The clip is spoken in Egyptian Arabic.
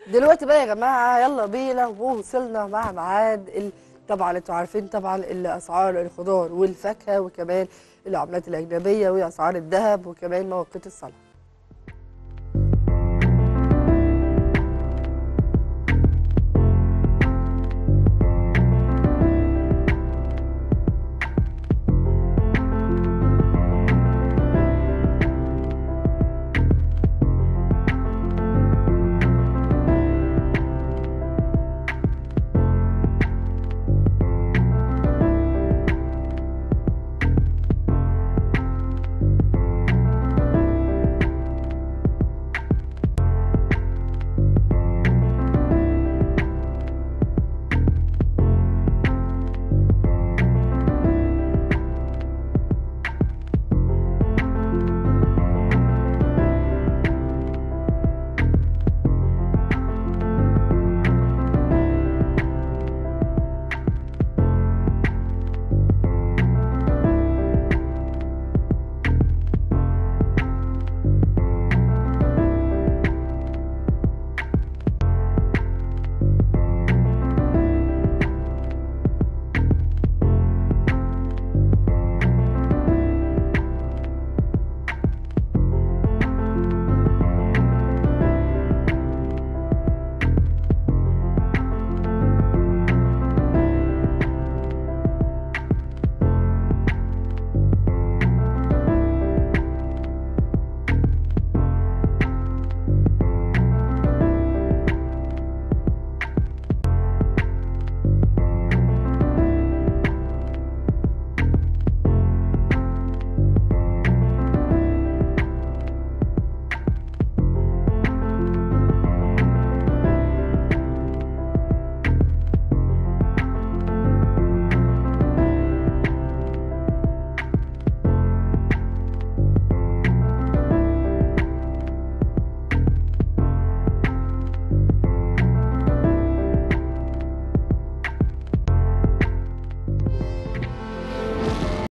دلوقتي بقى يا جماعه يلا بينا ووصلنا مع ميعاد ال... طبعا انتوا عارفين طبعا الاسعار الخضار والفاكهه وكمان العملات الاجنبيه واسعار الذهب وكمان مواقيت الصلاه